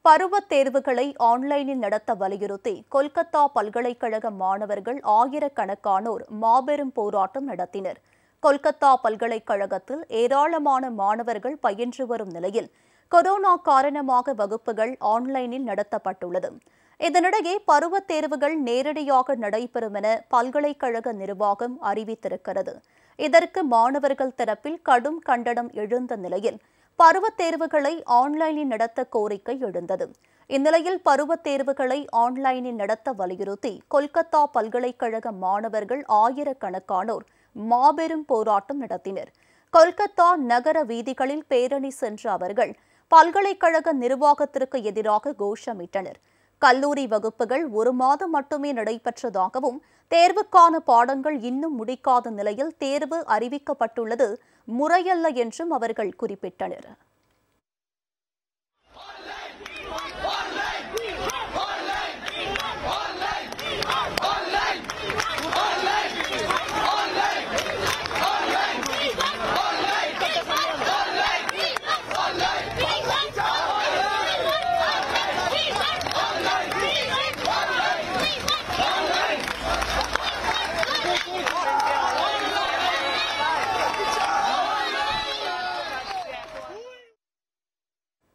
பருவத் தேர்வுகளை ஆன்லைனில் நடத்த வலியுறுத்தி கொல்கத்தா பல்கலைக்கழக மாணவர்கள் ஆயிரக்கணக்கானோர் மாபெரும் போராட்டம் நடத்தினர் கொல்கத்தா பல்கலைக்கழகத்தில் ஏராளமான மாணவர்கள் பயின்று வரும் நிலையில் கொரோனா காரணமாக வகுப்புகள் ஆன்லைனில் நடத்தப்பட்டுள்ளது இதனிடையே பருவத் தேர்வுகள் நேரடியாக நடைபெறும் என பல்கலைக்கழக நிர்வாகம் அறிவித்திருக்கிறது இதற்கு மாணவர்கள் தரப்பில் கடும் கண்டனம் எழுந்த நிலையில் பருவத் தேர்வுகளை ஆன்லைனில் நடத்த கோரிக்கை எழுந்தது இந்நிலையில் பருவத் தேர்வுகளை ஆன்லைனில் நடத்த வலியுறுத்தி கொல்கத்தா பல்கலைக்கழக மாணவர்கள் ஆயிரக்கணக்கானோர் மாபெரும் போராட்டம் நடத்தினர் கொல்கத்தா நகர வீதிகளில் பேரணி சென்ற அவர்கள் பல்கலைக்கழக நிர்வாகத்திற்கு எதிராக கோஷமிட்டனர் கல்லூரி வகுப்புகள் ஒரு மாதம் மட்டுமே நடைபெற்றதாகவும் தேர்வுக்கான பாடங்கள் இன்னும் முடிக்காத நிலையில் தேர்வு அறிவிக்கப்பட்டுள்ளது முறையல்ல என்றும் அவர்கள் குறிப்பிட்டனர்